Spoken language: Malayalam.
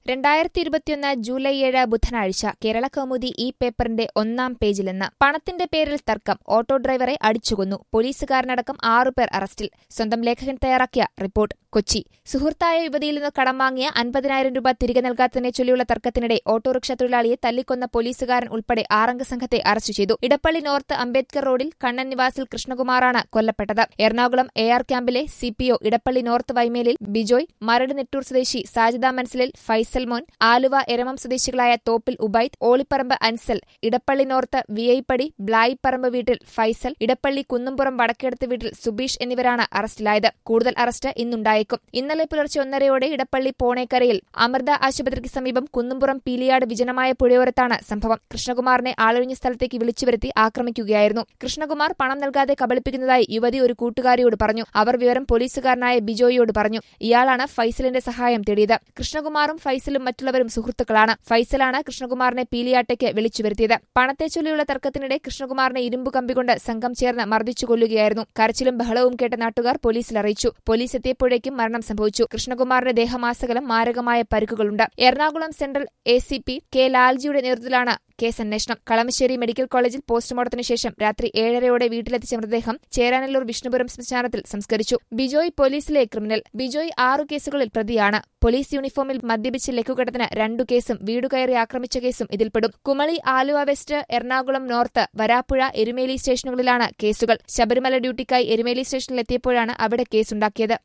രണ്ടായിരത്തി ഇരുപത്തിയൊന്ന് ജൂലൈ ഏഴ് ബുധനാഴ്ച കേരള കൗമുദി ഈ പേപ്പറിന്റെ ഒന്നാം പേജിലെന്ന് പണത്തിന്റെ പേരിൽ തർക്കം ഓട്ടോ ഡ്രൈവറെ അടിച്ചുകൊന്നു പോലീസുകാരനടക്കം ആറുപേർ അറസ്റ്റിൽ സ്വന്തം ലേഖകൻ തയ്യാറാക്കിയ റിപ്പോർട്ട് കൊച്ചി സുഹൃത്തായ യുവതിയിൽ നിന്ന് കടം വാങ്ങിയ അൻപതിനായിരം രൂപ തിരികെ നൽകാത്തതിനെ ചൊല്ലിയുള്ള തർക്കത്തിനിടെ ഓട്ടോറിക്ഷ തൊഴിലാളിയെ തല്ലിക്കൊന്ന പോലീസുകാരൻ ഉൾപ്പെടെ ആറംഗ സംഘത്തെ അറസ്റ്റ് ചെയ്തു ഇടപ്പള്ളി നോർത്ത് അംബേദ്കർ റോഡിൽ കണ്ണൻ നിവാസിൽ കൃഷ്ണകുമാറാണ് കൊല്ലപ്പെട്ടത് എറണാകുളം എ ആർ ക്യാമ്പിലെ സിപിഒ ഇടപ്പള്ളി നോർത്ത് വൈമേലിൽ ബിജോയ് മരട് നെട്ടൂർ സ്വദേശി സാജിദ മൻസിലിൽ ഫൈസൽ മോൻ ആലുവ എരമം സ്വദേശികളായ തോപ്പിൽ ഉബൈദ് ഓളിപ്പറമ്പ് അൻസൽ ഇടപ്പള്ളി നോർത്ത് വിഐപ്പടി ബ്ലായിപ്പറമ്പ് വീട്ടിൽ ഫൈസൽ ഇടപ്പള്ളി കുന്നുംപുറം വടക്കേടത്ത് വീട്ടിൽ സുബീഷ് എന്നിവരാണ് അറസ്റ്റിലായത് കൂടുതൽ അറസ്റ്റ് ഇന്നുണ്ടായേക്കും ഇന്നലെ പുലർച്ചെ ഒന്നരയോടെ ഇടപ്പള്ളി പോണേക്കരയിൽ അമൃത ആശുപത്രിക്ക് സമീപം കുന്നുംപുറം പീലിയാട് വിജനമായ പുഴയോരത്താണ് സംഭവം കൃഷ്ണകുമാറിനെ ആളൊഴിഞ്ഞ സ്ഥലത്തേക്ക് വിളിച്ചു വരുത്തി ആക്രമിക്കുകയായിരുന്നു കൃഷ്ണകുമാർ പണം നൽകാതെ കബളിപ്പിക്കുന്നതായി യുവതി ഒരു കൂട്ടുകാരിയോട് പറഞ്ഞു അവർ വിവരം പോലീസുകാരനായ ബിജോയിയോട് പറഞ്ഞു ഇയാളാണ് ഫൈസലിന്റെ സഹായം തേടിയത് കൃഷ്ണകുമാറും ഫൈസലും മറ്റുള്ളവരും സുഹൃത്തുക്കളാണ് ഫൈസലാണ് കൃഷ്ണകുമാറിനെ പീലിയാട്ടയ്ക്ക് വിളിച്ചു വരുത്തിയത് പണത്തെ ചൊല്ലിയുള്ള തർക്കത്തിനിടെ കൃഷ്ണകുമാറിനെ ഇരുമ്പു കമ്പികൊണ്ട് സംഘം ചേർന്ന് മർദ്ദിച്ചു കൊല്ലുകയായിരുന്നു കരച്ചിലും ബഹളവും കേട്ട നാട്ടുകാർ പോലീസിൽ അറിയിച്ചു പോലീസ് എത്തിയപ്പോഴേക്കും മരണം സംഭവിച്ചു കൃഷ്ണകുമാറിന്റെ ദേഹമാസകലം മാരകമായ പരിക്കുകളുണ്ട് Ernakulam central A C P K ലാൽജിയുടെ നേതൃത്വത്തിലാണ് കേസ് അന്വേഷണം കളമശ്ശേരി മെഡിക്കൽ കോളേജിൽ പോസ്റ്റ്മോർട്ടത്തിന് ശേഷം രാത്രി ഏഴരയോടെ വീട്ടിലെത്തിച്ച മൃതദേഹം ചേരാനല്ലൂർ വിഷ്ണുപുരം ശ്മശാനത്തിൽ സംസ്കരിച്ചു ബിജോയ് പോലീസിലെ ക്രിമിനൽ ബിജോയ് ആറു കേസുകളിൽ പ്രതിയാണ് പോലീസ് യൂണിഫോമിൽ മദ്യപിച്ച് ലക്കുകടത്തിന് രണ്ടു കേസും വീടുകയറി ആക്രമിച്ച കേസും ഇതിൽപ്പെടും കുമളി ആലുവ വെസ്റ്റ് എറണാകുളം നോർത്ത് വരാപ്പുഴ എരുമേലി സ്റ്റേഷനുകളിലാണ് കേസുകൾ ശബരിമല ഡ്യൂട്ടിക്കായി എരുമേലി സ്റ്റേഷനിലെത്തിയപ്പോഴാണ് അവിടെ കേസുണ്ടാക്കിയത്